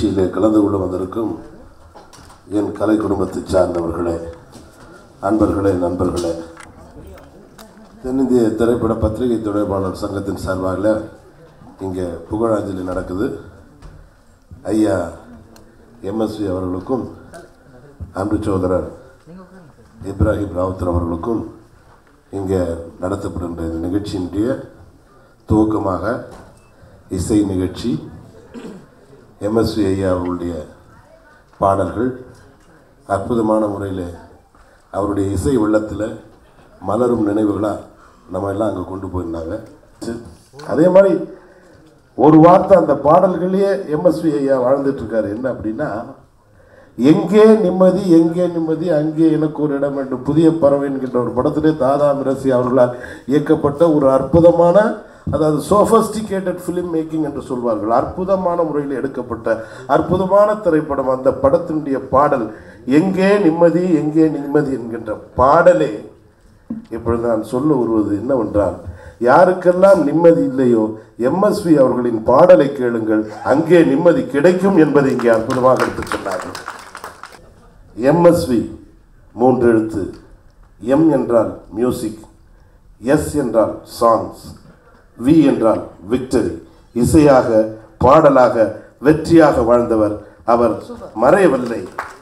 நிகழ்ச்சியிலே கலந்து கொள்ள வந்திருக்கும் என் கலை குடும்பத்தை சார்ந்தவர்களே அன்பர்களே நண்பர்களே தென்னிந்திய திரைப்பட பத்திரிகை தொடர்பாளர் சங்கத்தின் சார்பாக இங்கே புகழாஞ்சலி நடக்குது ஐயா எம்எஸ்வி அவர்களுக்கும் அன்பு சோதரர் இப்ராஹிம் ராவுத்தர் அவர்களுக்கும் இங்கே நடத்தப்படுகின்ற இந்த நிகழ்ச்சியினுடைய துவக்கமாக இசை நிகழ்ச்சி எம்எஸ்வி ஐயா அவர்களுடைய பாடல்கள் அற்புதமான முறையில் அவருடைய இசை வெள்ளத்தில் மலரும் நினைவுகளாக நம்ம எல்லாம் அங்கே கொண்டு போயிருந்தாங்க சரி. அதே மாதிரி ஒரு வார்த்தை அந்த பாடல்களையே எம்எஸ்வி ஐயா வாழ்ந்துட்டு இருக்காரு என்ன அப்படின்னா எங்கே நிம்மதி எங்கே நிம்மதி அங்கே எனக்கு ஒரு இடம் என்று புதிய பறவை என்கின்ற ஒரு படத்திலே தாதா மிரசி அவர்களால் இயக்கப்பட்ட ஒரு அற்புதமான அதாவது சோஃபஸ்டிகேட்டட் ஃபிலிம் மேக்கிங் என்று சொல்வார்கள் அற்புதமான முறையில் எடுக்கப்பட்ட அற்புதமான திரைப்படம் அந்த படத்தினுடைய பாடல் எங்கே நிம்மதி எங்கே நிம்மதி என்கின்ற பாடலே இப்பொழுது நான் சொல்ல வருவது என்னவென்றால் யாருக்கெல்லாம் நிம்மதி இல்லையோ எம்எஸ்வி அவர்களின் பாடலை கேளுங்கள் அங்கே நிம்மதி கிடைக்கும் என்பதை இங்கே அற்புதமாக எடுத்துச் சொன்னார்கள் எம்எஸ்வி மூன்று எழுத்து எம் என்றால் மியூசிக் எஸ் என்றால் சாங்ஸ் வி என்றால் விக்டரி இசையாக பாடலாக வெற்றியாக வாழ்ந்தவர் அவர் மறையவில்லை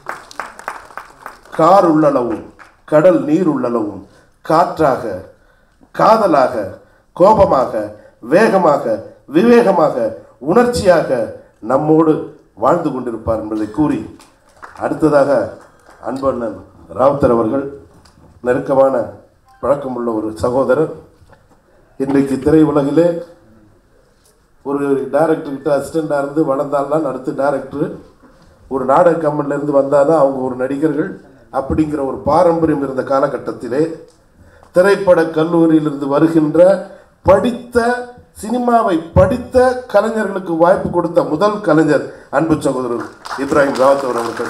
கார் உள்ளளவும் கடல் நீர் உள்ளளவும் காற்றாக காதலாக கோபமாக வேகமாக விவேகமாக உணர்ச்சியாக நம்மோடு வாழ்ந்து கொண்டிருப்பார் என்பதை கூறி அடுத்ததாக அன்பண்ணன் ராவுத்தர் அவர்கள் நெருக்கமான பழக்கமுள்ள ஒரு சகோதரர் இன்றைக்கு திரையுலகிலே ஒரு டைரக்டர்கிட்ட அசிஸ்டண்டாக இருந்து வளர்ந்தால்தான் அடுத்து டைரக்டர் ஒரு நாடக கம்பெனில இருந்து வந்தால் தான் அவங்க ஒரு நடிகர்கள் அப்படிங்கிற ஒரு பாரம்பரியம் இருந்த காலகட்டத்திலே திரைப்பட கல்லூரியிலிருந்து வருகின்ற படித்த சினிமாவை படித்த கலைஞர்களுக்கு வாய்ப்பு கொடுத்த முதல் கலைஞர் அன்பு சகோதரர் இப்ராஹிம் ராவத் அவர்கள்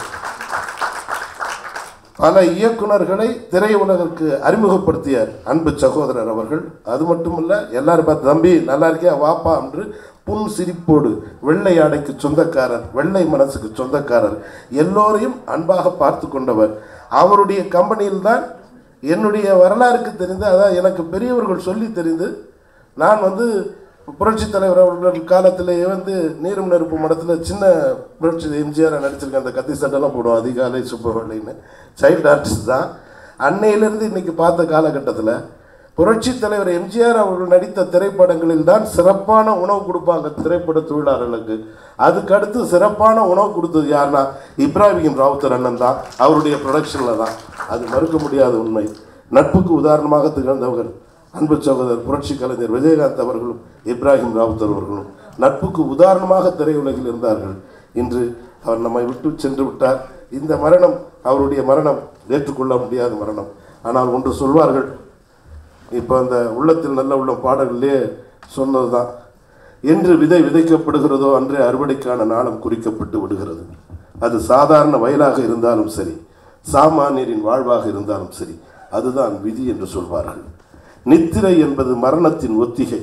பல இயக்குனர்களை திரையுலகிற்கு அறிமுகப்படுத்திய அன்பு சகோதரர் அவர்கள் அது மட்டுமல்ல எல்லாரும் பார்த்து தம்பி நல்லா இருக்கியா வாப்பா என்று புன் சிரிப்போடு வெள்ளை ஆடைக்கு சொந்தக்காரர் வெள்ளை மனசுக்கு சொந்தக்காரர் எல்லோரையும் அன்பாக பார்த்து கொண்டவர் அவருடைய கம்பெனியில் தான் என்னுடைய வரலாறுக்கு தெரிந்து அதாவது எனக்கு பெரியவர்கள் சொல்லி தெரிந்து நான் வந்து புரட்சி தலைவர் அவர்கள் காலத்திலேயே வந்து நீரும் நெருப்பு மடத்தில் சின்ன புரட்சி எம்ஜிஆர் நடிச்சிருக்கேன் அந்த கத்தி சட்டெல்லாம் போடுவோம் அதிகாலை சுப்பவள்ளின்னு சைல்டு ஆர்டிஸ்ட் தான் அன்னையிலேருந்து இன்னைக்கு பார்த்த காலகட்டத்தில் புரட்சி தலைவர் எம்ஜிஆர் அவர்கள் நடித்த திரைப்படங்களில் தான் சிறப்பான உணவு கொடுப்பாங்க திரைப்பட தொழிலாளர்களுக்கு அதுக்கு அடுத்து சிறப்பான உணவு கொடுத்தது யாருன்னா இப்ராஹிம் ராவுத்தர் அண்ணன் தான் அவருடைய ப்ரொடக்ஷனில் தான் அது மறுக்க முடியாத உண்மை நட்புக்கு உதாரணமாக திகழ்ந்தவர் அன்பு சகோதரர் புரட்சி கலைஞர் விஜயகாந்த் அவர்களும் இப்ராஹிம் ராவுத்தர் அவர்களும் நட்புக்கு உதாரணமாக திரையுலகில் இருந்தார்கள் இன்று அவர் நம்மை விட்டு சென்று விட்டார் இந்த மரணம் அவருடைய மரணம் ஏற்றுக்கொள்ள முடியாத மரணம் ஆனால் ஒன்று சொல்வார்கள் இப்போ அந்த உள்ளத்தில் நல்ல உள்ள பாடல்களே சொன்னது தான் என்று விதை விதைக்கப்படுகிறதோ அன்றே அறுவடைக்கான நாளம் குறிக்கப்பட்டு விடுகிறது அது சாதாரண வயலாக இருந்தாலும் சரி சாமானியரின் வாழ்வாக இருந்தாலும் சரி அதுதான் விதி என்று சொல்வார்கள் நித்திரை என்பது மரணத்தின் ஒத்திகை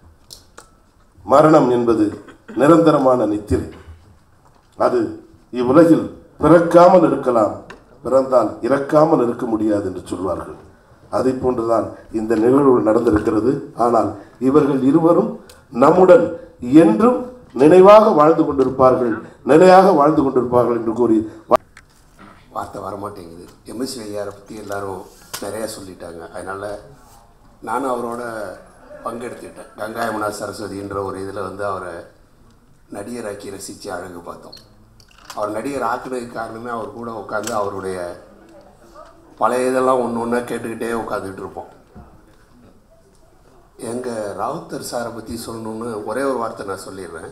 மரணம் என்பது நிரந்தரமான நித்திரை அது இவ்வுலகில் பிறக்காமல் இருக்கலாம் பிறந்தால் இறக்காமல் இருக்க முடியாது என்று சொல்வார்கள் அதை போன்றுதான் இந்த நிகழ்வு நடந்திருக்கிறது ஆனால் இவர்கள் இருவரும் நம்முடன் என்றும் நினைவாக வாழ்ந்து கொண்டிருப்பார்கள் நிலையாக வாழ்ந்து கொண்டிருப்பார்கள் என்று கூறி வார்த்தை வரமாட்டேங்குது எம்எஸ்சி ஐயாரை பற்றி எல்லாரும் நிறையா சொல்லிட்டாங்க அதனால் நானும் அவரோட பங்கெடுத்துக்கிட்டேன் கங்காயமனா சரஸ்வதின்ற ஒரு இதில் வந்து அவரை நடிகராக்கி ரசித்து அழகு பார்த்தோம் அவர் நடிகர் ஆக்குனதுக்கு காரணமே அவர் கூட உட்காந்து அவருடைய பழைய இதெல்லாம் ஒன்று ஒன்றா கேட்டுக்கிட்டே உட்காந்துட்டு இருப்போம் எங்கள் ராவுத்தர் சாரை பற்றி சொல்லணுன்னு ஒரே ஒரு வார்த்தை நான் சொல்லிடுறேன்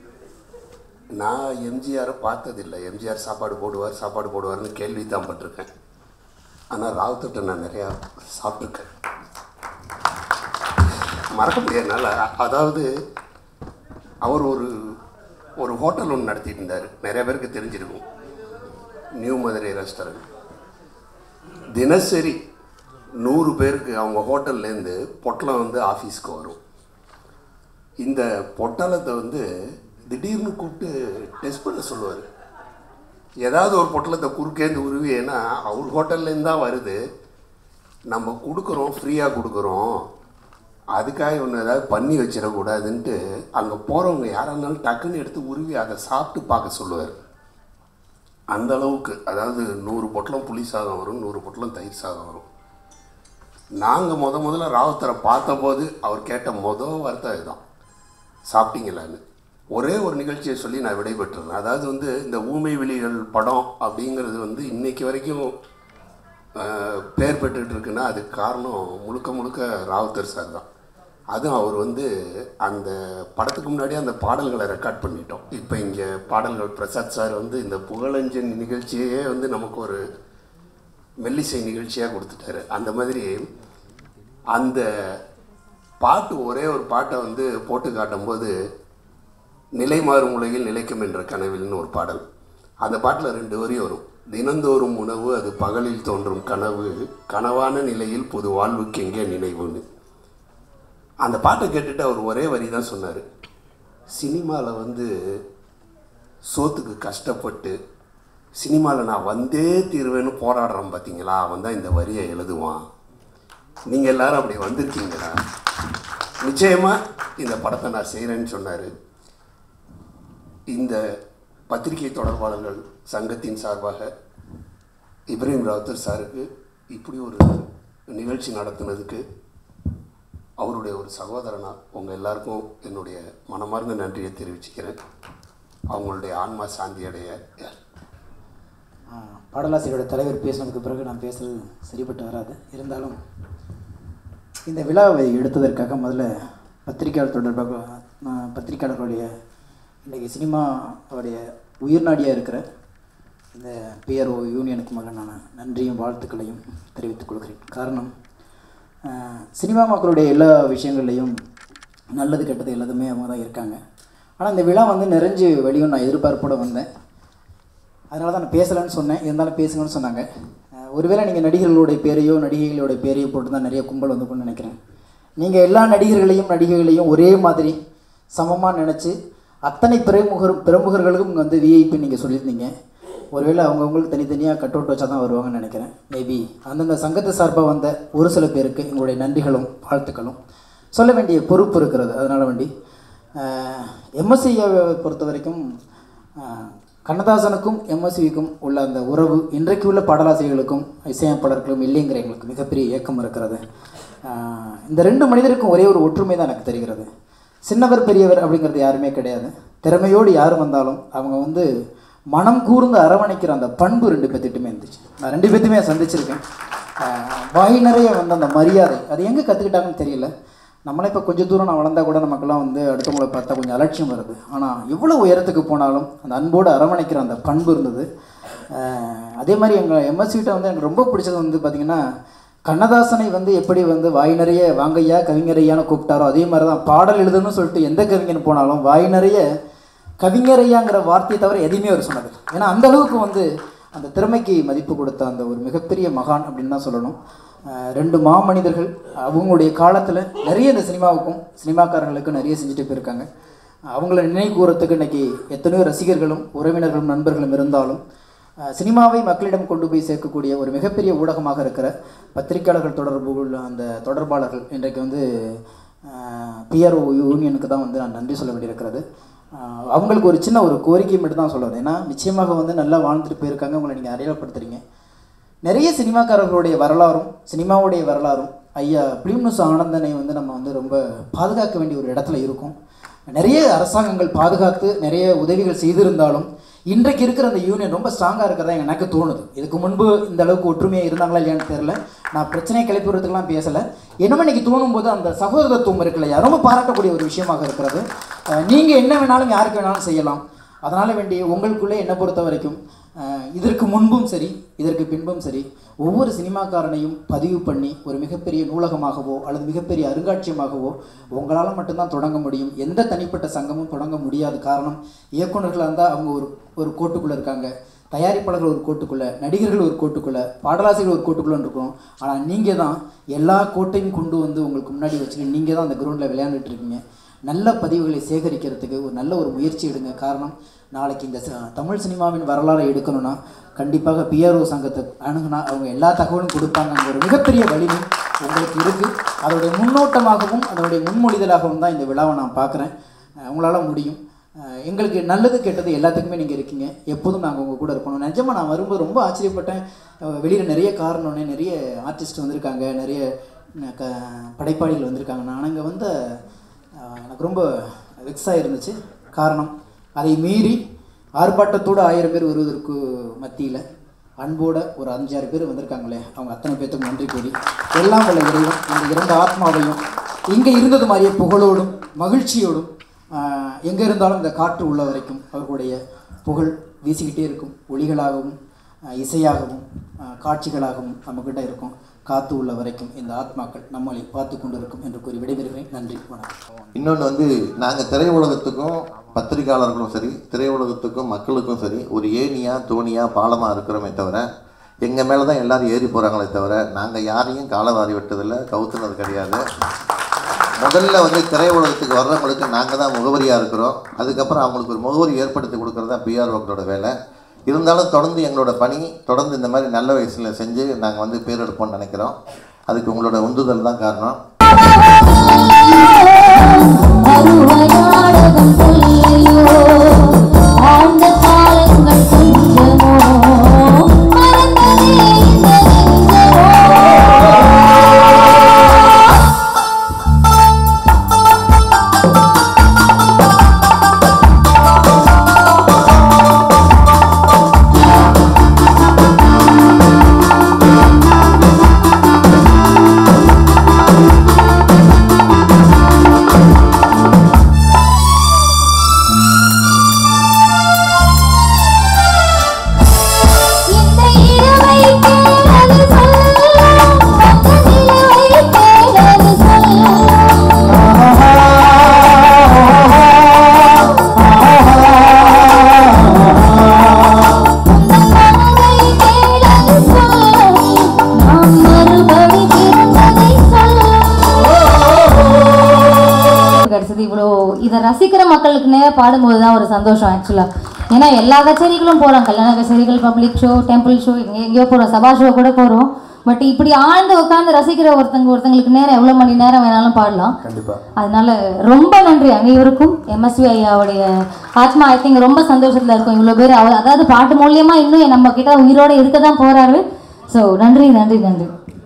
நான் எம்ஜிஆரை பார்த்ததில்லை எம்ஜிஆர் சாப்பாடு போடுவார் சாப்பாடு போடுவார்னு கேள்வி தான் பட்டிருக்கேன் ஆனால் ராவுத்தர்கிட்ட நான் நிறையா சாப்பிட்ருக்கேன் மறக்க முடியாதுனால அதாவது அவர் ஒரு ஒரு ஹோட்டல் ஒன்று நடத்திட்டு இருந்தார் நிறைய பேருக்கு தெரிஞ்சிருக்கும் நியூ மதுரை ரெஸ்டாரண்ட் தினசரி நூறு பேருக்கு அவங்க ஹோட்டல்லேருந்து பொட்டலம் வந்து ஆஃபீஸ்க்கு வரும் இந்த பொட்டலத்தை வந்து திடீர்னு கூப்பிட்டு டெஸ்ட் பண்ண சொல்லுவார் ஏதாவது ஒரு பொட்டலத்தை குறுக்கேந்து உருவி ஏன்னா அவர் ஹோட்டல்லேருந்து தான் வருது நம்ம கொடுக்குறோம் ஃப்ரீயாக கொடுக்குறோம் அதுக்காக ஒன்று ஏதாவது பண்ணி வச்சிடக்கூடாதுன்ட்டு அங்கே போகிறவங்க யாராக இருந்தாலும் டக்குன்னு எடுத்து உருவி அதை சாப்பிட்டு பார்க்க சொல்லுவார் அந்த அளவுக்கு அதாவது நூறு பொட்டலம் புளி சாதம் வரும் நூறு பொட்டலம் தயிர் சாதம் வரும் நாங்கள் முத முதல்ல ராவுத்தரை பார்த்தபோது அவர் கேட்ட மொதல் வார்த்தை இதுதான் சாப்பிட்டீங்களான்னு ஒரே ஒரு நிகழ்ச்சியை சொல்லி நான் விடைபெற்றுறேன் அதாவது வந்து இந்த ஊமை விழிகள் படம் அப்படிங்கிறது வந்து இன்னைக்கு வரைக்கும் ஆஹ், பேர் பெற்றுட்டு இருக்குன்னா அதுக்கு காரணம் முழுக்க முழுக்க ராவுத்தர் சார் தான் அதுவும் அவர் வந்து அந்த படத்துக்கு முன்னாடி அந்த பாடல்களை ரெக்கார்ட் பண்ணிட்டோம் இப்போ இங்கே பாடல்கள் பிரசாத் சார் வந்து இந்த புகழஞ்சன் நிகழ்ச்சியே வந்து நமக்கு ஒரு மெல்லிசை நிகழ்ச்சியாக கொடுத்துட்டாரு அந்த மாதிரி அந்த பாட்டு ஒரே ஒரு பாட்டை வந்து போட்டு காட்டும்போது நிலை மாறும் உலகில் நிலைக்கும் என்ற கனவில்னு ஒரு பாடல் அந்த பாட்டில் ரெண்டு வரி வரும் தினந்தோறும் உணவு அது பகலில் தோன்றும் கனவு கனவான நிலையில் புது வாழ்வுக்கு எங்கே நினைவுன்னு அந்த பாட்டை கேட்டுட்டு அவர் ஒரே வரி தான் சொன்னார் சினிமாவில் வந்து சோத்துக்கு கஷ்டப்பட்டு சினிமாவில் நான் வந்தே தீர்வேன்னு போராடுறேன் பார்த்தீங்களா அவன் தான் இந்த வரியை எழுதுவான் நீங்கள் எல்லாரும் அப்படி வந்திருக்கீங்களா நிச்சயமாக இந்த படத்தை நான் செய்கிறேன்னு சொன்னார் இந்த பத்திரிகை தொடர்பாளர்கள் சங்கத்தின் சார்பாக இப்ராஹிம் ராவுத்தர் சாருக்கு இப்படி ஒரு நிகழ்ச்சி நடத்துனதுக்கு அவருடைய ஒரு சகோதரனா உங்கள் எல்லாருக்கும் என்னுடைய மனமார்ந்த நன்றியை தெரிவிச்சுக்கிறேன் அவங்களுடைய ஆன்மா சாந்தி அடைய ஆ, பாடலாசிரியரோட தலைவர் பேசினதுக்கு பிறகு நான் பேசுறது சரிப்பட்டு வராது இருந்தாலும் இந்த விழாவை எடுத்ததற்காக முதல்ல பத்திரிகையாளர் தொடர்பாக நான் பத்திரிகையாளர்களுடைய இன்றைக்கி சினிமாவுடைய உயிர்நாடியாக இருக்கிற இந்த பிஆர்ஓ யூனியனுக்கு முதல்ல நான் நன்றியும் வாழ்த்துக்களையும் தெரிவித்துக் கொள்கிறேன் காரணம் ஆ, சினிமா மக்களுடைய எல்லா விஷயங்கள்லையும் நல்லது கெட்டது எல்லாத்துமே அவங்க தான் இருக்காங்க ஆனால் இந்த விழா வந்து நிறைஞ்சு வெளியும் நான் எதிர்பார்ப்போட வந்தேன் அதனால தான் நான் பேசலைன்னு சொன்னேன் இருந்தாலும் பேசுங்கன்னு சொன்னாங்க அஹ் ஒருவேளை நீங்கள் நடிகர்களுடைய பேரையோ நடிகைகளுடைய பேரையோ போட்டு தான் நிறைய கும்பல் வந்துக்கும்னு நினைக்கிறேன் நீங்கள் எல்லா நடிகர்களையும் நடிகைகளையும் ஒரே மாதிரி சமமாக நினச்சி அத்தனை பிரமுகர் பிரமுகர்களுக்கும் இங்கே வந்து விஐபி நீங்கள் சொல்லியிருந்தீங்க ஒருவேளை அவங்கவுங்களுக்கு தனித்தனியாக கட் அவுட் வச்சா தான் வருவாங்கன்னு நினைக்கிறேன் மேபி அந்தந்த சங்கத்து சார்பாக வந்த ஒரு சில பேருக்கு எங்களுடைய நன்றிகளும் வாழ்த்துக்களும் சொல்ல வேண்டிய பொறுப்பு இருக்கிறது அதனால் வேண்டி எம்எஸ்சியை பொறுத்த வரைக்கும் ஆஹ், கண்ணதாசனுக்கும் எம்எஸ்விக்கும் உள்ள அந்த உறவு இன்றைக்கு உள்ள பாடலாசிரியர்களுக்கும் இசையமைப்பாளர்களுக்கும் இல்லைங்கிற எங்களுக்கு மிகப்பெரிய ஏக்கம் இருக்கிறது ஆஹ், இந்த ரெண்டு மனிதருக்கும் ஒரே ஒரு ஒற்றுமை தான் எனக்கு தெரிகிறது சின்னவர் பெரியவர் அப்படிங்கிறது யாருமே கிடையாது திறமையோடு யார் வந்தாலும் அவங்க வந்து மனம் கூர்ந்து அரவணைக்கிற அந்த பண்பு ரெண்டு பேர்த்திட்டுமே இருந்துச்சு நான் ரெண்டு பேர்த்தையுமே சந்திச்சிருக்கேன் ஆஹ், வாய் நிறைய வந்த அந்த மரியாதை அது எங்கே கற்றுக்கிட்டாங்கன்னு தெரியல நம்மளே இப்போ கொஞ்சம் தூரம் நான் வளர்ந்தா கூட நமக்கெல்லாம் வந்து அடுத்தவங்களை பார்த்தா கொஞ்சம் அலட்சியம் வருது ஆனால் எவ்வளோ உயரத்துக்கு போனாலும் அந்த அன்போடு அரவணைக்கிற அந்த பண்பு இருந்தது ஆஹ் அதே மாதிரி எங்கள் எம்எஸ்சிகிட்ட வந்து எனக்கு ரொம்ப பிடிச்சது வந்து பார்த்திங்கன்னா கண்ணதாசனை வந்து எப்படி வந்து வாய் நிறைய வாங்கையா கவிஞரையான்னு கூப்பிட்டாரோ அதே மாதிரி தான் பாடல் எழுதுன்னு சொல்லிட்டு எந்த கவிஞன் போனாலும் வாய் நிறைய கவிஞரையாங்கிற வார்த்தையை தவிர எதையுமே அவர் சொன்னது ஏன்னா அந்த அளவுக்கு வந்து அந்த திறமைக்கு மதிப்பு கொடுத்த அந்த ஒரு மிகப்பெரிய மகான் அப்படின்னு தான் சொல்லணும் அஹ் ரெண்டு மாமனிதர்கள் அவங்களுடைய காலத்தில் நிறைய இந்த சினிமாவுக்கும் சினிமாக்காரர்களுக்கும் நிறைய செஞ்சுட்டு போயிருக்காங்க அவங்கள நினைவு கூறத்துக்கு இன்னைக்கு எத்தனையோ ரசிகர்களும் உறவினர்களும் நண்பர்களும் இருந்தாலும் அஹ் சினிமாவை மக்களிடம் கொண்டு போய் சேர்க்கக்கூடிய ஒரு மிகப்பெரிய ஊடகமாக இருக்கிற பத்திரிகையாளர்கள் தொடர்பு உள்ள அந்த தொடர்பாளர்கள் இன்றைக்கு வந்து பிஆர்ஓ யூனியனுக்கு தான் வந்து நான் நன்றி சொல்ல வேண்டியிருக்கிறது அஹ் அவங்களுக்கு ஒரு சின்ன ஒரு கோரிக்கை மட்டும் தான் சொல்லுவது ஏன்னா நிச்சயமாக வந்து நல்லா வாழ்ந்துட்டு போயிருக்காங்க உங்களை நீங்கள் அடையாளப்படுத்துறீங்க நிறைய சினிமாக்காரர்களுடைய வரலாறும் சினிமாவுடைய வரலாறும் ஐயா பிலிம்னுஸ் ஆனந்தனை வந்து நம்ம வந்து ரொம்ப பாதுகாக்க வேண்டிய ஒரு இடத்துல இருக்கும் நிறைய அரசாங்கங்கள் பாதுகாத்து நிறைய உதவிகள் செய்திருந்தாலும் இன்றைக்கு இருக்கிற அந்த யூனியன் ரொம்ப ஸ்ட்ராங்காக இருக்கிறதா எனக்கு தோணுது இதுக்கு முன்பு இந்த அளவுக்கு ஒற்றுமையாக இருந்தாங்களா இல்லையான்னு தெரியல நான் பிரச்சனையை கிளப்பி விடுறதுக்கெல்லாம் பேசலை என்னமோ இன்னைக்கு தோணும் போது அந்த சகோதரத்துவம் இருக்குல்லையா ரொம்ப பாராட்டக்கூடிய ஒரு விஷயமாக இருக்கிறது நீங்கள் என்ன வேணாலும் யாருக்கு வேணாலும் செய்யலாம் அதனால் வேண்டிய உங்களுக்குள்ளே என்னை பொறுத்த வரைக்கும் அஹ், இதற்கு முன்பும் சரி இதற்கு பின்பும் சரி ஒவ்வொரு சினிமாக்காரனையும் பதிவு பண்ணி ஒரு மிகப்பெரிய நூலகமாகவோ அல்லது மிகப்பெரிய அருங்காட்சியமாகவோ உங்களால் மட்டும்தான் தொடங்க முடியும் எந்த தனிப்பட்ட சங்கமும் தொடங்க முடியாது காரணம் இயக்குனர்களாக இருந்தால் அவங்க ஒரு ஒரு கோட்டுக்குள்ளே இருக்காங்க தயாரிப்பாளர்கள் ஒரு கோட்டுக்குள்ளே நடிகர்கள் ஒரு கோட்டுக்குள்ளே பாடலாசிரியர்கள் ஒரு கோட்டுக்குள்ளே இருக்கும் ஆனால் நீங்கள் தான் எல்லா கோட்டையும் கொண்டு வந்து உங்களுக்கு முன்னாடி வச்சுட்டு நீங்கள் தான் அந்த கிரவுண்டில் விளையாண்டுட்டு இருக்கீங்க நல்ல பதிவுகளை சேகரிக்கிறதுக்கு ஒரு நல்ல ஒரு முயற்சி எடுங்க காரணம் நாளைக்கு இந்த ச- தமிழ் சினிமாவின் வரலாறை எடுக்கணும்னா கண்டிப்பாக பிஆர்ஓ சங்கத்தை அணுகுனா அவங்க எல்லா தகவலும் கொடுப்பாங்க ஒரு மிகப்பெரிய வலிமை உங்களுக்கு இருக்குது அதோடைய முன்னோட்டமாகவும் அதனுடைய முன்மொழிதலாகவும் தான் இந்த விழாவை நான் பார்க்குறேன் உங்களால் முடியும் அஹ் எங்களுக்கு நல்லது கெட்டது எல்லாத்துக்குமே நீங்கள் இருக்கீங்க எப்போதும் நாங்கள் உங்கள் கூட இருக்கணும் நிஜமாக நான் வரும்போது ரொம்ப ஆச்சரியப்பட்டேன் வெளியில் நிறைய காரணம்னே நிறைய ஆர்டிஸ்ட் வந்திருக்காங்க நிறைய அஹ், க படைப்பாளிகள் வந்திருக்காங்க நான் அங்கே வந்த அஹ், எனக்கு ரொம்ப வெக்ஸாக இருந்துச்சு காரணம் அதை மீறி ஆர்ப்பாட்டத்தோடு ஆயிரம் பேர் வருவதற்கு மத்தியில் அன்போட ஒரு அஞ்சாறு பேர் வந்திருக்காங்களே அவங்க அத்தனை பேர்த்துக்கு நன்றி கூறி எல்லாம் வல்ல இறைவன் இந்த இரண்டு ஆத்மாவையும் இங்கே இருந்தது மாதிரியே புகழோடும் மகிழ்ச்சியோடும் ஆஹ், எங்கே இருந்தாலும் இந்த காற்று உள்ள வரைக்கும் அவர்களுடைய புகழ் வீசிக்கிட்டே இருக்கும் ஒளிகளாகவும் ஆஹ், இசையாகவும் ஆஹ், காட்சிகளாகவும் நம்மக்கிட்ட இருக்கும் காத்து உள்ள வரைக்கும் இந்த ஆத்மாக்கள் நம்மளை பார்த்து கொண்டிருக்கும் என்று கூறி விடைபெறுகிறேன் நன்றி வணக்கம் இன்னொன்று வந்து நாங்கள் திரையுலகத்துக்கும் பத்திரிகையாளர்களும் சரி திரையுலகத்துக்கும் மக்களுக்கும் சரி ஒரு ஏணியா தோணியா பாலமாக இருக்கிறோமே தவிர எங்கள் மேலே தான் எல்லாரும் ஏறி போகிறாங்களே தவிர நாங்கள் யாரையும் காலவாரி விட்டதில்லை கவுத்துனது கிடையாது முதல்ல வந்து திரையுலகத்துக்கு வர்றவங்களுக்கு நாங்கள் தான் முகவரியாக இருக்கிறோம் அதுக்கப்புறம் அவங்களுக்கு ஒரு முகவரி ஏற்படுத்தி கொடுக்குறது தான் பிஆர்ஓக்களோட வேலை இருந்தாலும் தொடர்ந்து எங்களோட பணி தொடர்ந்து இந்த மாதிரி நல்ல வயசில் செஞ்சு நாங்கள் வந்து பேரெடுப்போம்னு நினைக்கிறோம் அதுக்கு உங்களோட உந்துதல் தான் காரணம் அருவநாடகம் சொல்லையோ ஆழ்ந்த காலங்கள் கொஞ்சமோ மறந்ததே இந்த நெஞ்சமோ இந்த இரவை கேளது சொல்லும் அந்த நிலவை கேளது கிடைச்சது இவ்வளோ இதை ரசிக்கிற மக்களுக்கு நேரம் பாடும்போது தான் ஒரு சந்தோஷம் ஆக்சுவலாக ஏன்னா எல்லா கச்சேரிகளும் போகிறோம் கல்யாண கச்சேரிகள் பப்ளிக் ஷோ டெம்பிள் ஷோ எங்கே எங்கேயோ போகிறோம் சபா ஷோ கூட போகிறோம் பட் இப்படி ஆழ்ந்து உட்காந்து ரசிக்கிற ஒருத்தங்க ஒருத்தங்களுக்கு நேரம் எவ்வளோ மணி நேரம் வேணாலும் பாடலாம் அதனால ரொம்ப நன்றி அனைவருக்கும் எம்எஸ்வி ஐயாவுடைய ஆத்மா ஐ திங்க் ரொம்ப சந்தோஷத்தில் இருக்கும் இவ்வளோ பேர் அவர் அதாவது பாட்டு மூலியமா இன்னும் நம்ம கிட்ட உயிரோட இருக்க தான் போறாரு ஸோ நன்றி நன்றி நன்றி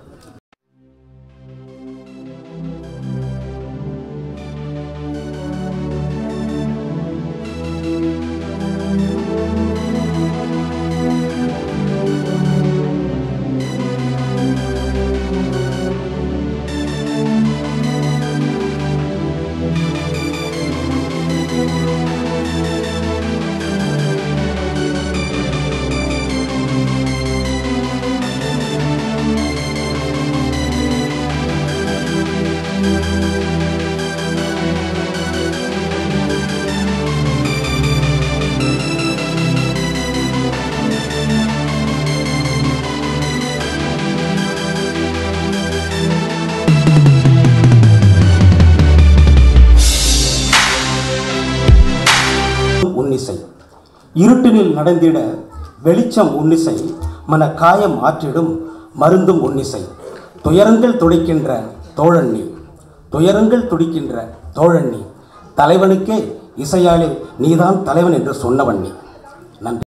உன்னிசை இருட்டினில் நடந்திட வெளிச்சம் உன்னிசை மன காயம் ஆற்றிடும் மருந்தும் உன்னிசை துயரங்கள் துடைக்கின்ற தோழன் நீ துயரங்கள் துடிக்கின்ற தோழன் நீ தலைவனுக்கே இசையாலே நீதான் தலைவன் என்று சொன்னவன் நீ நன்றி